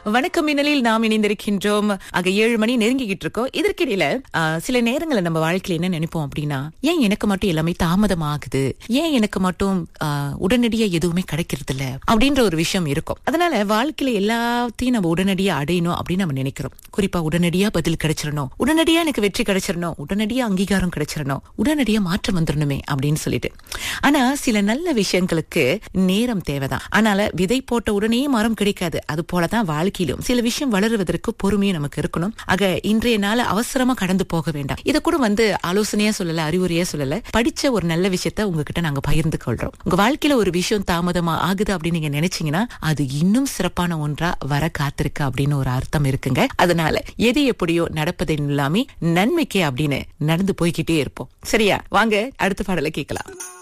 வணக்கம் மின்னலில் நாம் இணைந்திருக்கின்றோம் ஆக ஏழு மணி நெருங்கிக்கிட்டு இருக்கோம் இதற்கிடையில ஆ, சில நேரங்கள்ல நம்ம வாழ்க்கையில என்ன நினைப்போம் அப்படின்னா ஏன் எனக்கு மட்டும் எல்லாமே தாமதமாகுது ஏன் எனக்கு மட்டும் ஆ, உடனடியா எதுவுமே கிடைக்கிறது இல்ல அப்படின்ற ஒரு விஷயம் இருக்கும் அதனால வாழ்க்கையில எல்லாத்தையும் நம்ம உடனடியா அடையணும் அப்படின்னு நம்ம நினைக்கிறோம் குறிப்பா உடனடியா பதில் கிடைச்சிடணும் உடனடியா எனக்கு வெற்றி கிடைச்சிடணும் உடனடியா அங்கீகாரம் கிடைச்சிடணும் உடனடியா மாற்றம் வந்துடணுமே அப்படின்னு சொல்லிட்டு ஆனா சில நல்ல விஷயங்களுக்கு நேரம் தேவைதான் ஆனால விதை போட்ட உடனே மரம் கிடைக்காது அது போலதான் வாழ்க்கையிலும் சில விஷயம் வளருவதற்கு பொறுமையும் நமக்கு இருக்கணும் ஆக இன்றைய நாள் அவசரமா கடந்து போக வேண்டாம் இத கூட வந்து ஆலோசனையா சொல்லல அறிவுரையா சொல்லல படிச்ச ஒரு நல்ல விஷயத்த உங்ககிட்ட நாங்க பகிர்ந்து கொள்றோம் உங்க வாழ்க்கையில ஒரு விஷயம் தாமதமா ஆகுது அப்படின்னு நீங்க நினைச்சீங்கன்னா அது இன்னும் சிறப்பான ஒன்றா வர காத்திருக்கு அப்படின்னு ஒரு அர்த்தம் இருக்குங்க அதனால எது எப்படியோ நடப்பதை இல்லாம நன்மைக்கே அப்படின்னு நடந்து போய்கிட்டே இருப்போம் சரியா வாங்க அடுத்த பாடலை கேட்கலாம்